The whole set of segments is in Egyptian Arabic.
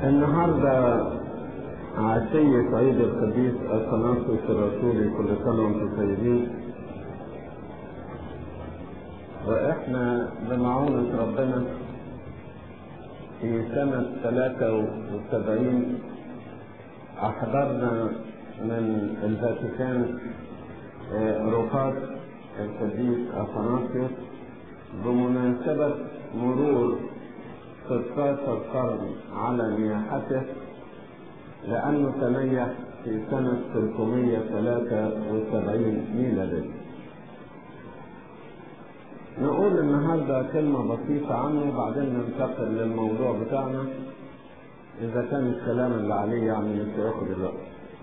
النهارده عشية عيد القديس أثناسوس الرسولي كل سنة وأنتم طيبين وإحنا بمعونة ربنا في سنة 73 أحضرنا من الفاتيكان رفات القديس أثناسيوس بمناسبة مرور 16 قرن على نياحته لأنه تنيح في سنة 373 ميلادية. نقول النهارده كلمة بسيطة عنه بعدين ننتقل للموضوع بتاعنا إذا كان الكلام اللي عليه يعني مش هياخد الوقت.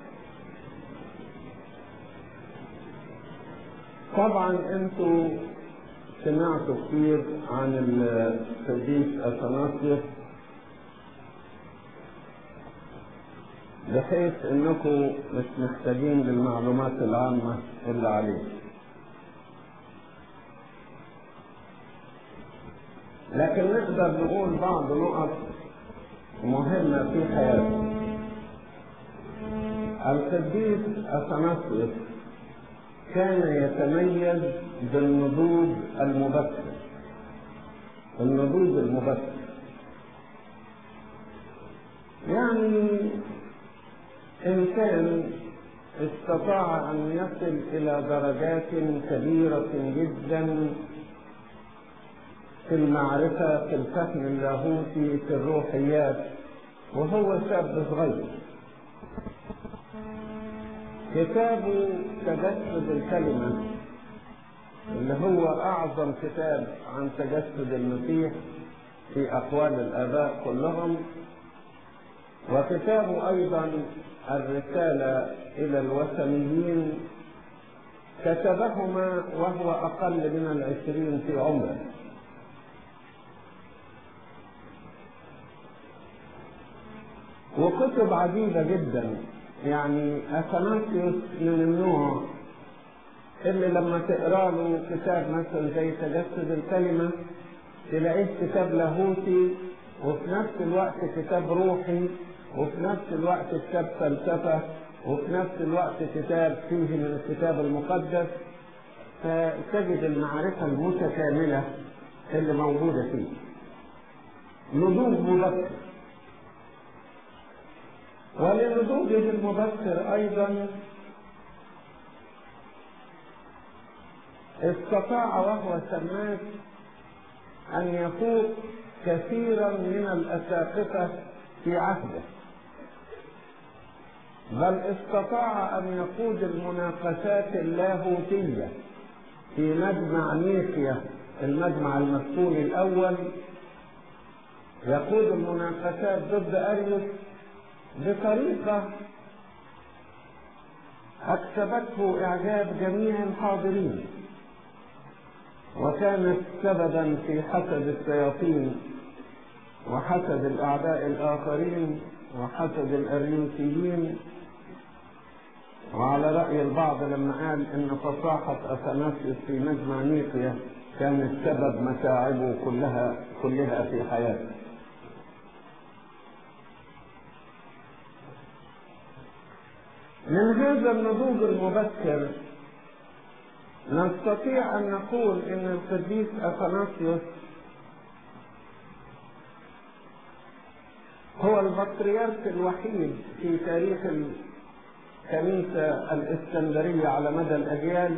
طبعا انتوا سمعتوا كتير عن القديس اثناسيوس بحيث انكم مش محتاجين للمعلومات العامة اللي عليه لكن نقدر نقول بعض نقط مهمة في حياته القديس اثناسيوس كان يتميز بالنضوج المبكر النضوج المبكر يعني إنسان استطاع أن يصل إلى درجات كبيرة جدا في المعرفة في الفهم اللاهوتي في الروحيات وهو شاب صغير كتابه تجسد الكلمة اللي هو أعظم كتاب عن تجسد المسيح في أقوال الآباء كلهم وكتابه أيضا الرسالة إلى الوثنيين كتبهما وهو أقل من العشرين في عمره وكتب عديدة جدا يعني اثناسيوس من النوع اللي لما تقرا له كتاب مثلا زي تجسد الكلمه تلاقيه كتاب لاهوتي وفي نفس الوقت كتاب روحي وفي نفس الوقت كتاب فلسفه وفي نفس الوقت كتاب فيه من الكتاب المقدس فتجد المعرفه المتكامله اللي موجوده فيه نضوج مبكر ولنضوجه المبكر ايضا استطاع وهو سماك ان يفوق كثيرا من الاساقفه في عهده بل استطاع ان يقود المناقشات اللاهوتيه في مجمع نيقيا المجمع المسكوني الاول يقود المناقشات ضد اريوس بطريقة أكسبته إعجاب جميع الحاضرين وكانت سببا في حسد الشياطين وحسد الأعداء الآخرين وحسد الأريوسيين وعلى رأي البعض لما قال إن فصاحة أثناسيوس في مجمع نيقيا كانت سبب متاعبه كلها كلها في حياته من هذا النضوج المبكر نستطيع أن نقول إن القديس أثناسيوس هو البطريرك الوحيد في تاريخ الكنيسة الإسكندرية على مدى الأجيال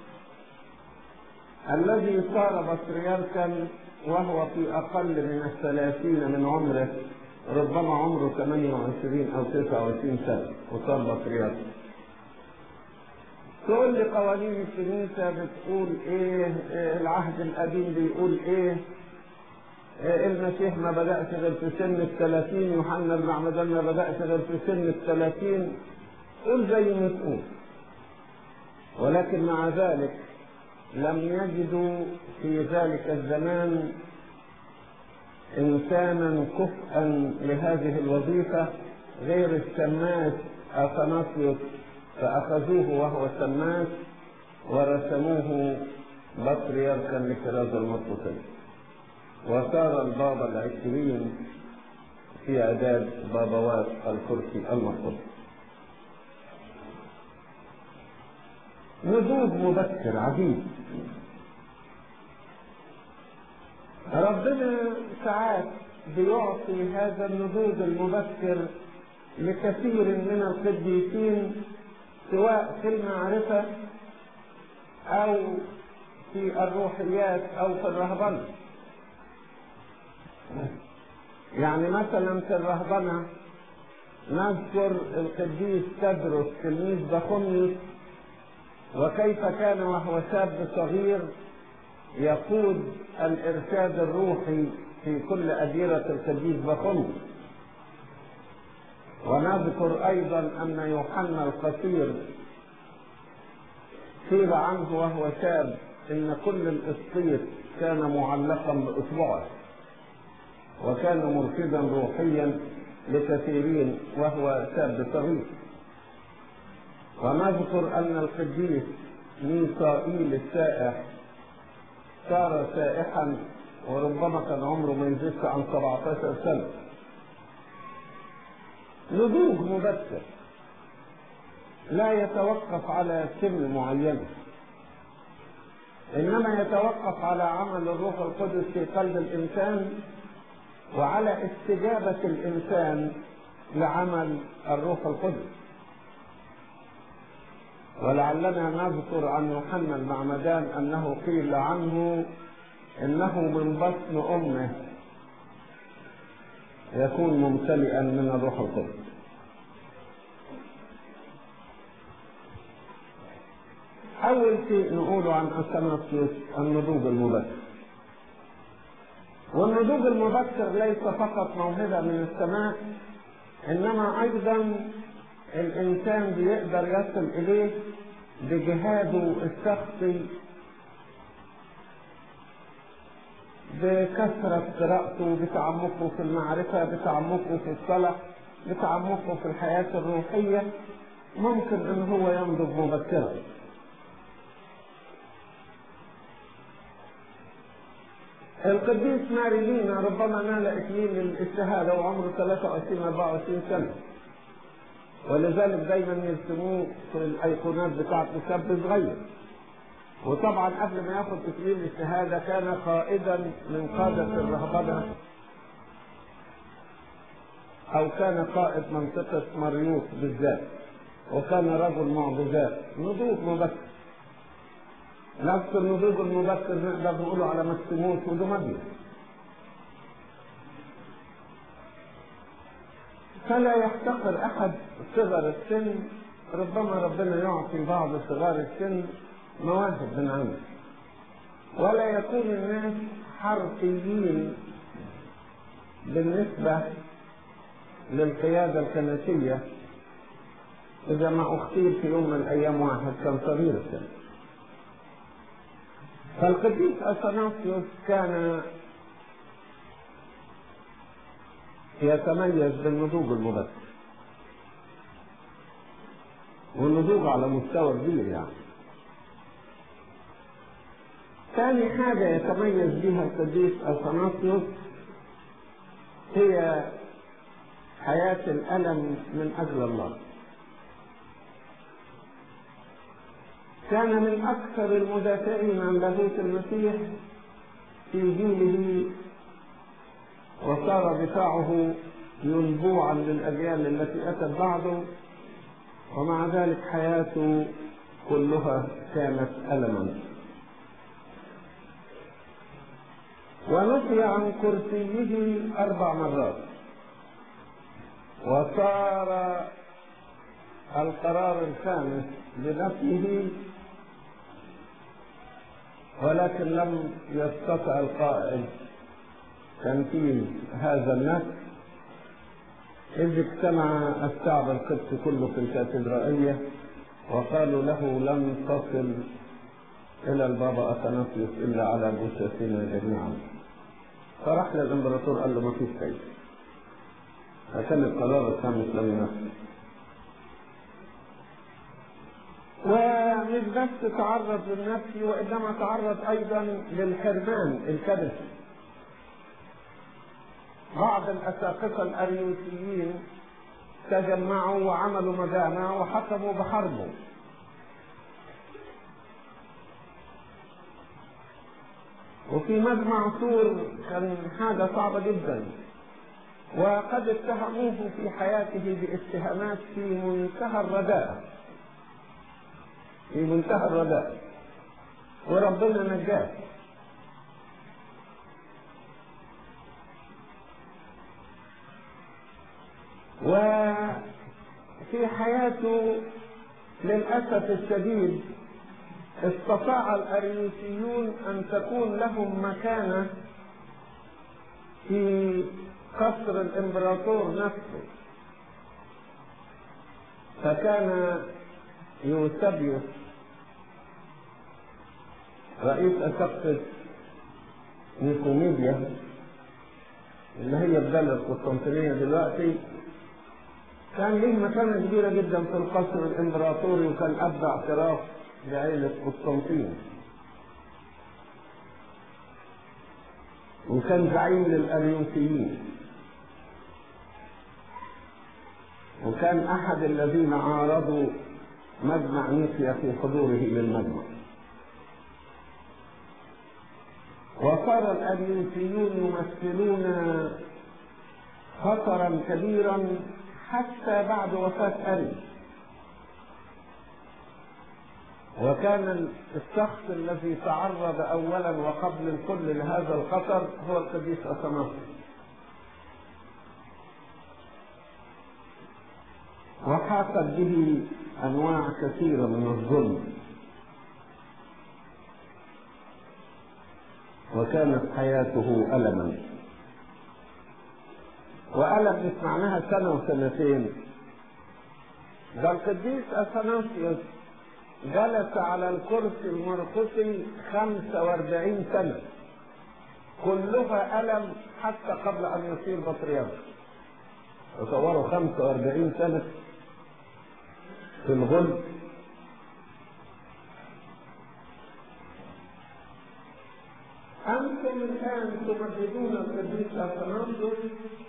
الذي صار بطريركا وهو في أقل من الثلاثين من عمره ربما عمره 28 او 29 سنه وصار بطريرك تقول لي قوانين الكنيسه بتقول ايه, إيه العهد القديم بيقول ايه, إيه المسيح ما بدأش غير في سن الثلاثين يوحنا المعمدان ما بدأش غير في سن الثلاثين قول زي ما تقول ولكن مع ذلك لم يجدوا في ذلك الزمان انسانا كفءا لهذه الوظيفه غير الشماس اثناسيوس فاخذوه وهو شماس ورسموه بطريركا لكراز المطلسين وصار البابا العشرين في إعداد بابوات الكرسي المرفوض نضوج مبكر عجيب ربنا ساعات بيعطي هذا النضوج المبكر لكثير من القديسين سواء في المعرفة أو في الروحيات أو في الرهبنة يعني مثلا في الرهبنة نذكر القديس تدرس تلميذ بخميس وكيف كان وهو شاب صغير يقود الإرشاد الروحي في كل أديرة القديس بخميس ونذكر أيضا أن يوحنا القصير قيل عنه وهو شاب إن كل الإسقيط كان معلقا بإصبعه وكان مرشدا روحيا لكثيرين وهو شاب صغير ونذكر أن القديس ميسائيل السائح صار سائحا وربما كان عمره ما يزيدش عن 17 سنة نضوج مبكر لا يتوقف على سن معينة إنما يتوقف على عمل الروح القدس في قلب الإنسان وعلى استجابة الإنسان لعمل الروح القدس ولعلنا نذكر عن يوحنا المعمدان أنه قيل عنه إنه من بطن أمه يكون ممتلئا من الروح القدس أول شيء نقوله عن أثناسيوس النضوج المبكر والنضوج المبكر ليس فقط موهبة من السماء إنما أيضا الإنسان بيقدر يصل إليه بجهاده الشخصي بكثرة قراءته بتعمقه في المعرفة بتعمقه في الصلاة بتعمقه في الحياة الروحية ممكن أن هو ينضج مبكرا القديس ماريلينا ربما نال اكليل الشهاده وعمره 23 24 سنه ولذلك دايما يرسموه في الايقونات بتاعته شاب صغير وطبعا قبل ما ياخد اكليل الشهاده كان قائدا من قاده الرهبنه او كان قائد منطقه مريوط بالذات وكان رجل معجزات نضوج مبكر نفس النضوج المبكر نقدر نقوله على مكسيموس ودوماديوس فلا يحتقر احد صغر السن ربما ربنا يعطي بعض صغار السن مواهب من عنده ولا يكون الناس حرفيين بالنسبة للقيادة الكنسية إذا ما اختير في يوم من الأيام واحد كان صغير السن فالقديس أثناسيوس كان يتميز بالنضوج المبكر والنضوج على مستوى كبير يعني ثاني حاجة يتميز بها القديس أثناسيوس هي حياة الألم من أجل الله كان من أكثر المدافعين عن لاهوت المسيح في جيله وصار دفاعه ينبوعا للأجيال التي أتت بعده ومع ذلك حياته كلها كانت ألما ونفي عن كرسيه أربع مرات وصار القرار الخامس بنفيه ولكن لم يستطع القائد تنفيذ هذا النفس إذ اجتمع الشعب القدسي كله في الكاتدرائية وقالوا له لن تصل إلى البابا أثناسيوس إلا على جثثنا جميعا فراح للإمبراطور قال له ما فيش شيء عشان القرار الخامس لم ينفذ ومش بس تعرض للنفس وإنما تعرض أيضا للحرمان الكبسي بعض الأساقفة الأريوسيين تجمعوا وعملوا مجامع وحكموا بحربه وفي مجمع سور كان حاجة صعبة جدا وقد اتهموه في حياته باتهامات في منتهى الرداء في منتهى الرداء وربنا نجاه وفي حياته للأسف الشديد استطاع الأريوسيون أن تكون لهم مكانة في قصر الإمبراطور نفسه فكان يوسبيوس رئيس أسقف نيكوميديا اللي هي بدل القسطنطينية دلوقتي كان ليه مكانة كبيرة جدا في القصر الإمبراطوري وكان أبدى اعتراف لعائلة قسطنطين وكان زعيم للأريوسيين وكان أحد الذين عارضوا مجمع نيسيا في حضوره للمجمع وصار الأريوسيون يمثلون خطرا كبيرا حتى بعد وفاة أري وكان الشخص الذي تعرض أولا وقبل الكل لهذا الخطر هو القديس أثناسيوس وحاقت به أنواع كثيرة من الظلم وكانت حياته ألما وألم مش معناها سنة وسنتين ده القديس أثناسيوس جلس على الكرسي المرقسي 45 سنة كلها ألم حتى قبل أن يصير بطريرك تصوروا 45 سنة في الغل أنتم الآن تمجدون القديس أثناسيوس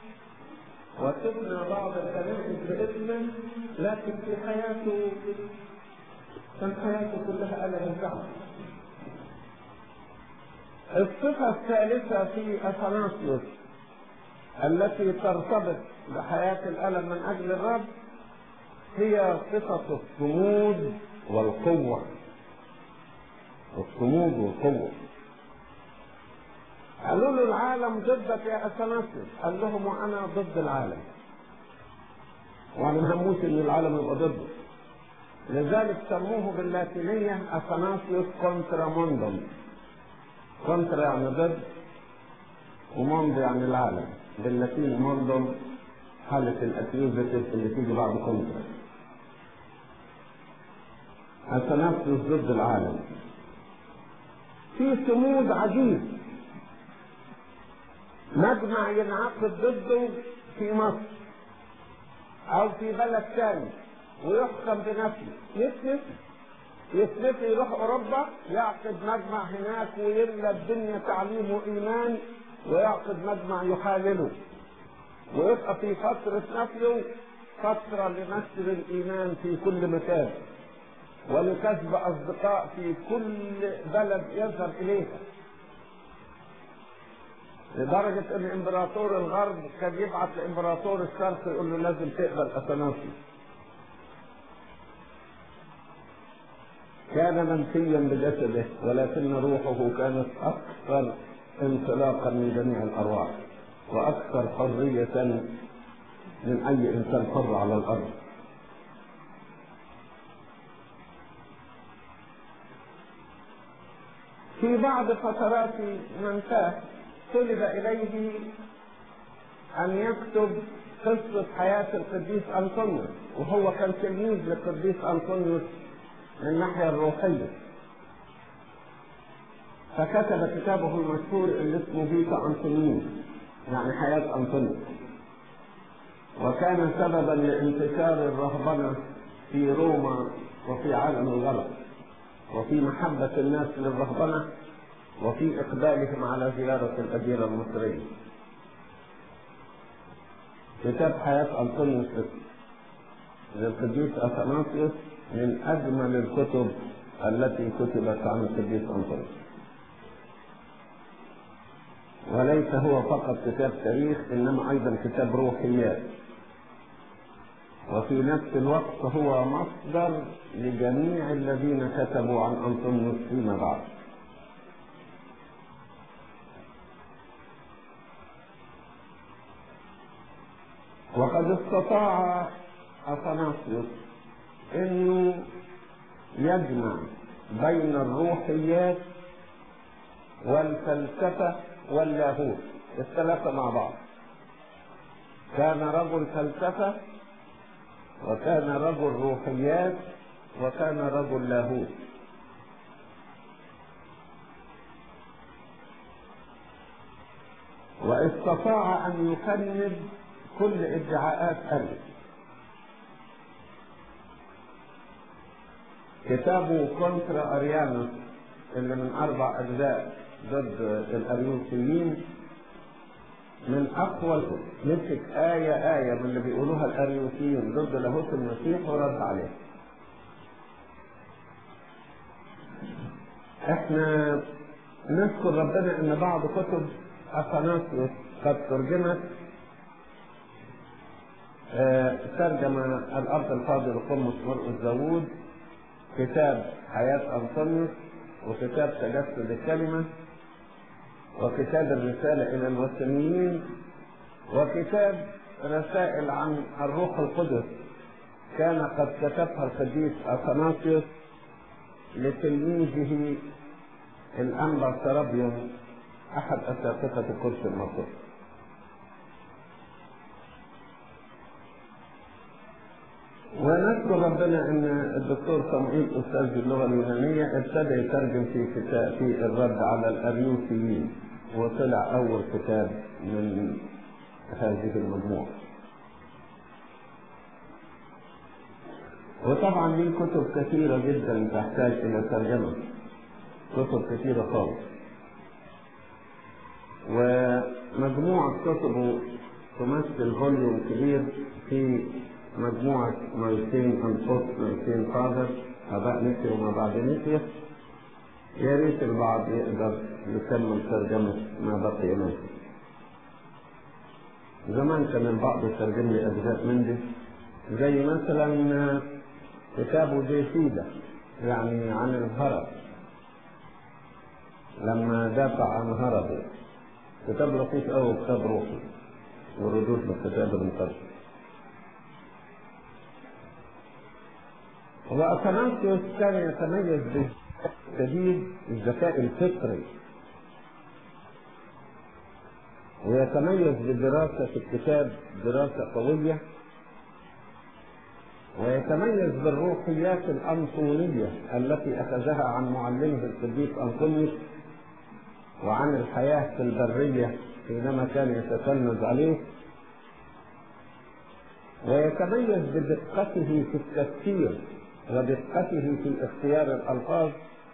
وتبنى بعض الكنائس باسمه لكن في حياته كان حياته كلها ألم وتعب الصفة الثالثة في أثناسيوس التي ترتبط بحياة الألم من أجل الرب هي صفة الصمود والقوة الصمود والقوة قالوا له العالم ضدك يا اثناسيوس قال لهم وانا ضد العالم وانا ما هموش ان العالم يبقى ضده لذلك سموه باللاتينية اثناسيوس كونترا موندوم كونترا يعني ضد وموند يعني العالم باللاتين موندوم حالة الاكيوزيتيف اللي تيجي بعد كونترا اثناسيوس ضد العالم في صمود عجيب مجمع ينعقد ضده في مصر او في بلد ثاني ويحكم بنفسه يسلف يسلف يروح اوروبا يعقد مجمع هناك ويملى الدنيا تعليم وايمان ويعقد مجمع يحالله ويبقى في فترة نفيه فترة لنشر الإيمان في كل مكان ولكسب أصدقاء في كل بلد يذهب إليها لدرجة ان امبراطور الغرب كان يبعث لامبراطور الشرق يقول له لازم تقبل اثناسي كان منسيا بجسده ولكن روحه كانت اكثر انطلاقا من جميع الارواح واكثر حرية من اي انسان حر على الارض في بعض فترات منتاه طلب إليه أن يكتب قصة حياة القديس أنطونيوس وهو كان تلميذ للقديس أنطونيوس من الناحية الروحية فكتب كتابه المشهور اللي اسمه فيتا أنطونيوس يعني حياة أنطونيوس وكان سببا لانتشار الرهبنة في روما وفي عالم الغرب وفي محبة الناس للرهبنة وفي إقبالهم على زيارة الأديرة المصرية كتاب حياة أنطونيوس للقديس أثناسيوس من أجمل الكتب التي كتبت عن القديس أنطونيوس وليس هو فقط كتاب تاريخ إنما أيضا كتاب روحيات وفي نفس الوقت هو مصدر لجميع الذين كتبوا عن أنطونيوس فيما بعد وقد استطاع أثناسيوس انه يجمع بين الروحيات والفلسفة واللاهوت الثلاثة مع بعض كان رجل فلسفة وكان رجل روحيات وكان رجل لاهوت واستطاع ان يكذب كل ادعاءات ألف كتابه كونترا أريانوس اللي من أربع أجزاء ضد الأريوسيين من أقوى مسك آية آية من اللي بيقولوها الأريوسيين ضد لاهوت المسيح ورد عليه. احنا نشكر ربنا ان بعض كتب اثناسيوس قد ترجمت آه، ترجم الأب الفاضل قمص مرقس داوود كتاب حياة أنطونيوس وكتاب تجسد الكلمة وكتاب الرسالة إلى الوثنيين وكتاب رسائل عن الروح القدس كان قد كتبها القديس أثناسيوس لتلميذه الأنبا سرابيون أحد أساتذة القدس المصري ونشكر ربنا ان الدكتور صموئيل استاذ اللغه اليونانيه ابتدى يترجم في كتاب في الرد على الاريوسيين وطلع اول كتاب من هذه المجموعه. وطبعا ليه كتب كثيره جدا تحتاج الى ترجمه. كتب كثيره خالص. ومجموعه كتبه تمثل فوليوم كبير في مجموعة ميتين أنفس ميتين فاذر آباء نسيا وما بعد نسيا يا ريت البعض يقدر يكمل ترجمة ما بقي منه زمان كان البعض يترجم لي أجزاء من دي زي مثلا كتابه جيسيدة يعني عن الهرب لما دافع عن هربه كتاب لطيف أوي كتاب روحي وردود للكتاب المقدس وأثناسيوس كان يتميز بشديد الذكاء الفطري ويتميز بدراسة الكتاب دراسة قوية ويتميز بالروحيات الأنطونية التي أخذها عن معلمه القديس أنطونيوس وعن الحياة في البرية حينما كان يتتلمذ عليه ويتميز بدقته في التفكير ودقته في اختيار الألفاظ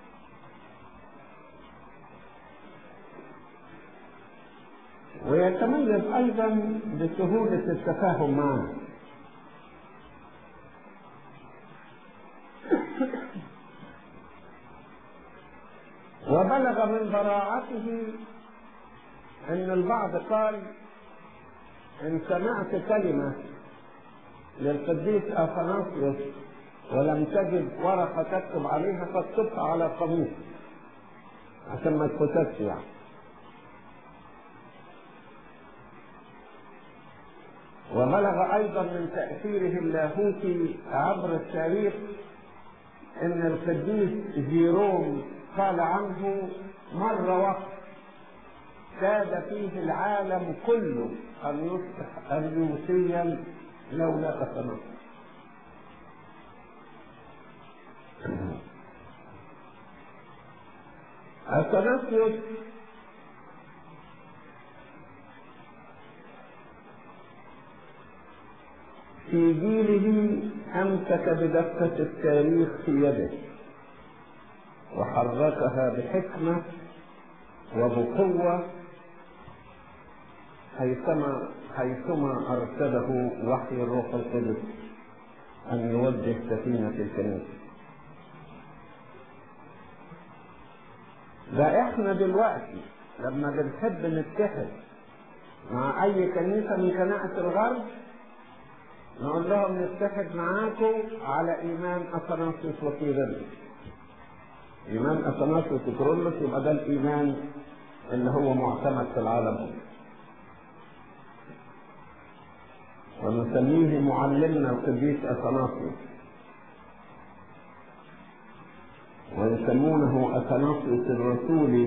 ويتميز أيضا بسهولة التفاهم معه وبلغ من براعته أن البعض قال إن سمعت كلمة للقديس أثناسيوس ولم تجد ورقة تكتب عليها فاكتبها على قميص عشان ما تفتتش يعني وبلغ أيضا من تأثيره اللاهوتي عبر التاريخ أن القديس جيروم قال عنه مرة وقت كاد فيه العالم كله أن يصبح أريوسيا لولا أثناسيوس التنفس في جيله أمسك بدقة التاريخ في يده وحركها بحكمة وبقوة حيثما حيثما أرشده وحي الروح القدس أن يوجه سفينة الكنيسة ده احنا دلوقتي لما بنحب نتحد مع اي كنيسة من كنائس الغرب نقول لهم نتحد معاكم على ايمان اثناسيوس وكيرلس ايمان اثناسيوس وكيرلس يبقى ده الايمان اللي هو معتمد في العالم ونسميه معلمنا القديس اثناسيوس ويسمونه اثناسيوس الرسولي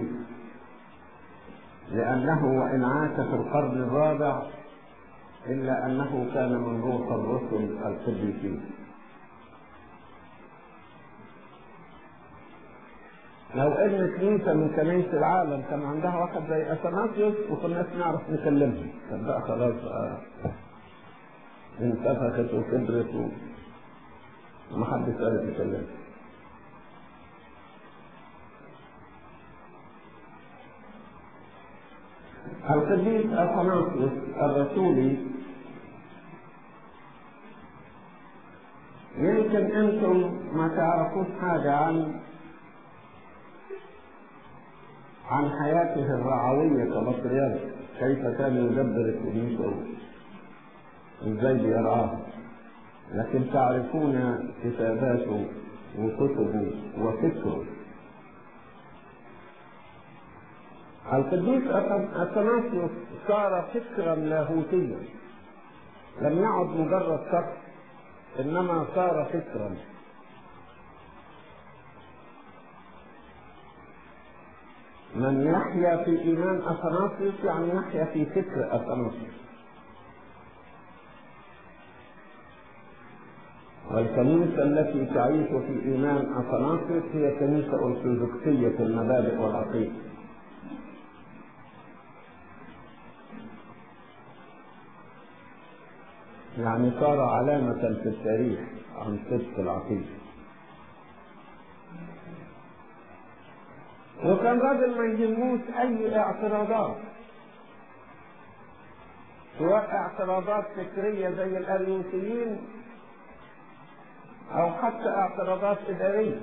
لانه وان عاش في القرن الرابع الا انه كان من روح الرسل القديسين لو ان كنيسه من كنايس العالم كان عندها واحد زي اثناسيوس وكناش نعرف نكلمها كان بقى خلاص بقى انتفخت وكبرت ومحدش قادر يكلمها القديس اثناسيوس الرسولي يمكن انتم ما تعرفوش حاجه عن عن حياته الرعويه كمصريان كيف كان يدبر الكنيسه ازاي بيرعاها لكن تعرفون كتاباته وكتبه وفكره القديس اثناسيوس صار فكرا لاهوتيا لم يعد مجرد شخص انما صار فكرا من يحيا في ايمان اثناسيوس يعني يحيا في فكر اثناسيوس والكنيسة التي تعيش في إيمان أثناسيوس هي كنيسة أرثوذكسية المبادئ والعقيدة. يعني صار علامة في التاريخ عن صدق العقيدة. وكان راجل ما يهموش أي اعتراضات سواء اعتراضات فكرية زي الأريوسيين أو حتى اعتراضات إدارية.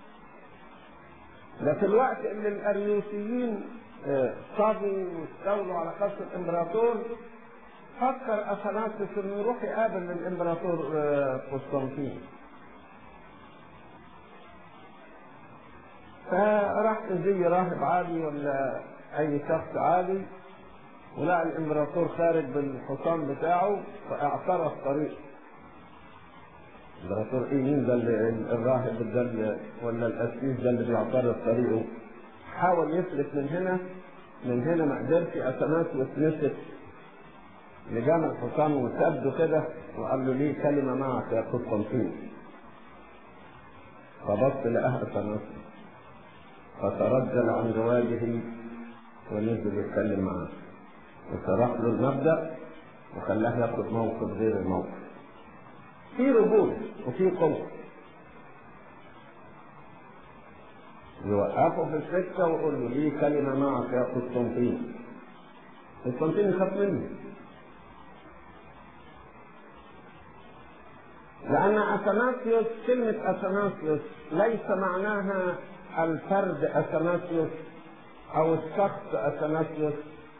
ده في الوقت اللي الأريوسيين صابوا واستولوا على قصر الإمبراطور فكر اثناسيوس انه يروح يقابل الامبراطور قسطنطين فراح زي راهب عادي ولا اي شخص عادي ولقى الامبراطور خارج بالحصان بتاعه فاعترف طريقه الامبراطور ايه مين ده الراهب ده ولا القسيس ده اللي بيعترض طريقه حاول يفلت من هنا من هنا ما قدرش اثناسيوس مسك لجام الحصان وسده كده وقال له ليه كلمة معك يا قسطنطين فبص لقاها أثناسيوس فترجل عن زواجه ونزل يتكلم معاه وشرح له المبدأ وخلاه ياخد موقف غير الموقف في رجول وفي قوة يوقفه في السكة ويقول له ليه كلمة معك يا قسطنطين قسطنطين يخاف منه لأن أثناسيوس كلمة أثناسيوس ليس معناها الفرد أثناسيوس أو الشخص أثناسيوس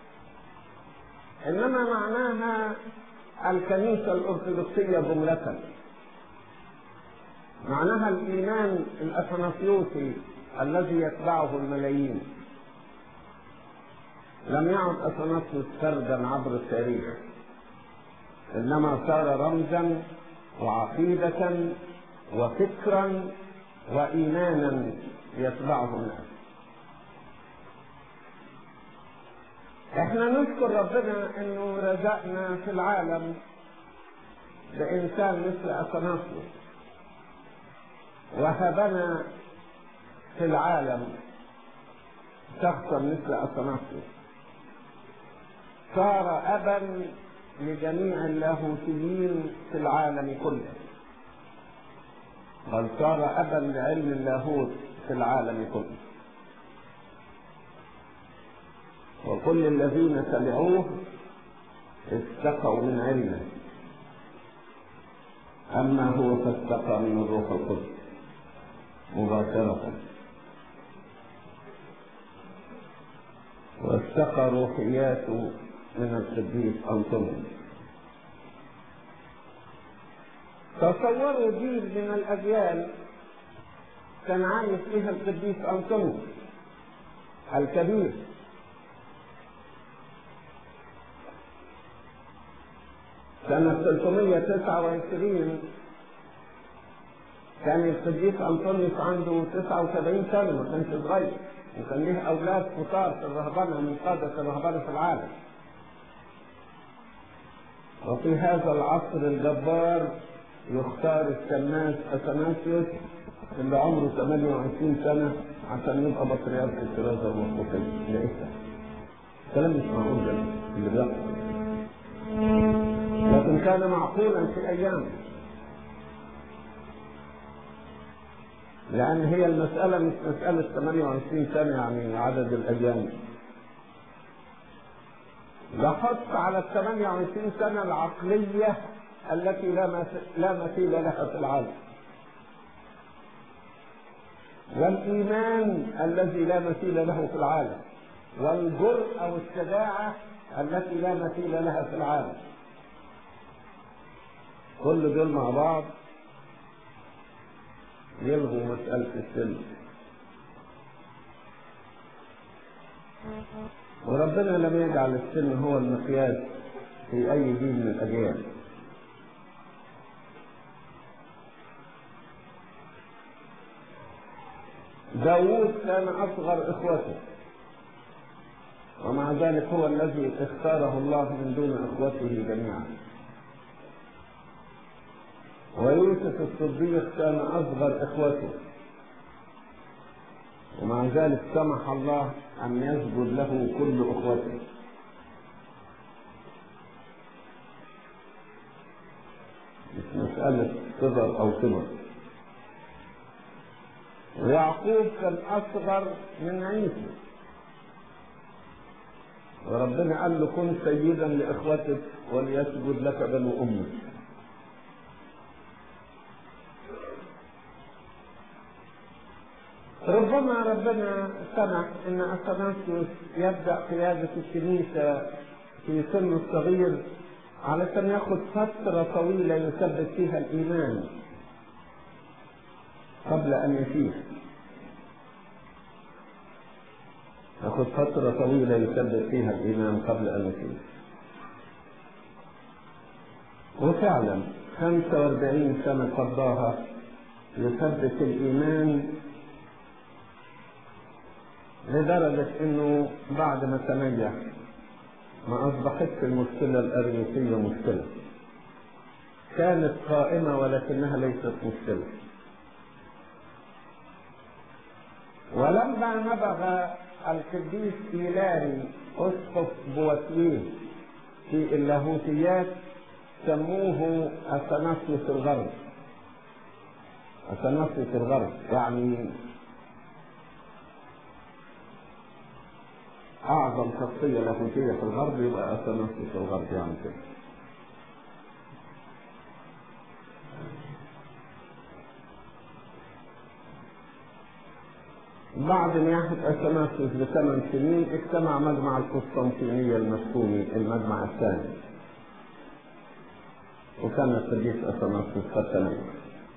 إنما معناها الكنيسة الأرثوذكسية جملة معناها الإيمان الأثناسيوسي الذي يتبعه الملايين لم يعد أثناسيوس فردا عبر التاريخ إنما صار رمزا وعقيدة وفكرا وإيمانا يتبعه الناس احنا نشكر ربنا انه رزقنا في العالم بانسان مثل اثناسيوس وهبنا في العالم شخصا مثل اثناسيوس صار ابا لجميع اللاهوتيين في العالم كله بل صار ابا لعلم اللاهوت في العالم كله وكل الذين تبعوه استقوا من علمه أما هو فاستقى من الروح القدس مباشرة واستقى روحياته من القديس أنطونيوس تصوروا جيل من الأجيال كان عايش فيها القديس أنطونيوس الكبير سنة 329 كان القديس أنطونيوس عنده 79 سنة ما كانش صغير وكان له أولاد كتار في الرهبنة من قادة الرهبنة في العالم وفي هذا العصر الجبار يختار الشماس أثناسيوس اللي عمره 28 سنة عشان يبقى بطريرك الكرازة المسلوكية ده إيه كلام مش معقول ده اللي بيحصل لكن كان معقولا في أيامه لأن هي المسألة مش مسألة 28 سنة يعني عدد الأيام لاحظت على ال 28 سنة العقلية التي لا لا مثيل لها في العالم والإيمان الذي لا مثيل له في العالم والجرأة والشجاعة التي لا مثيل لها في العالم كل دول مع بعض يلغوا مسألة السن وربنا لم يجعل السن هو المقياس في أي جيل من الأجيال داوود كان أصغر إخوته ومع ذلك هو الذي اختاره الله من دون إخوته جميعا ويوسف الصديق كان أصغر إخوته ومع ذلك سمح الله أن يسجد له كل إخوته مش مسألة صغر أو كبر ويعقوب كان أصغر من عيسى وربنا قال له كن سيدا لإخوتك وليسجد لك بنو أمك ربما ربنا سمح ان اثناسيوس يبدا قياده الكنيسه في سن صغير علشان ياخد فتره طويله يثبت فيها الايمان قبل ان يفيح ياخد فتره طويله يثبت فيها الايمان قبل ان يفيح وفعلا 45 سنه قضاها يثبت الايمان لدرجة انه بعد ما تنجح ما اصبحتش المشكلة الاريوسية مشكلة كانت قائمة ولكنها ليست مشكلة ولما نبغ القديس إيلاري أسقف بواتيه في اللاهوتيات سموه أثناسيوس الغرب أثناسيوس الغرب يعني أعظم شخصية لاهوتية في الغرب يبقى أثناسيوس الغرب يعني كده بعد نياحة أثناسيوس بثمان سنين اجتمع مجمع القسطنطينية المسكوني المجمع الثاني وكان القديس أثناسيوس قد تنيح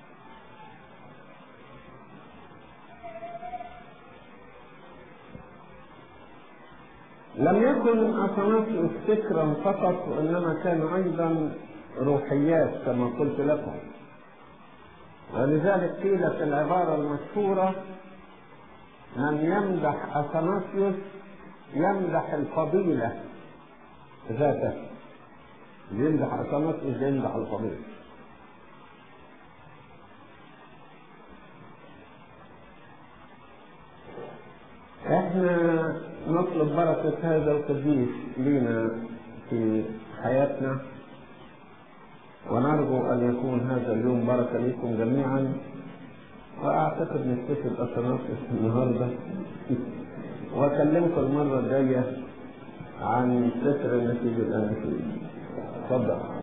لم يكن أثناسيوس فكرا فقط وإنما كان أيضا روحيات كما قلت لكم ولذلك قيل في العبارة المشهورة من يمدح أثناسيوس يمدح الفضيلة ذاته يمدح أثناسيوس يمدح الفضيلة احنا نطلب بركة هذا القديس لنا في حياتنا ونرجو أن يكون هذا اليوم بركة لكم جميعا وأعتقد نكتفي بأثناسيوس النهاردة وأكلمكم المرة الجاية عن سفر النتيجة الأنفية اتفضل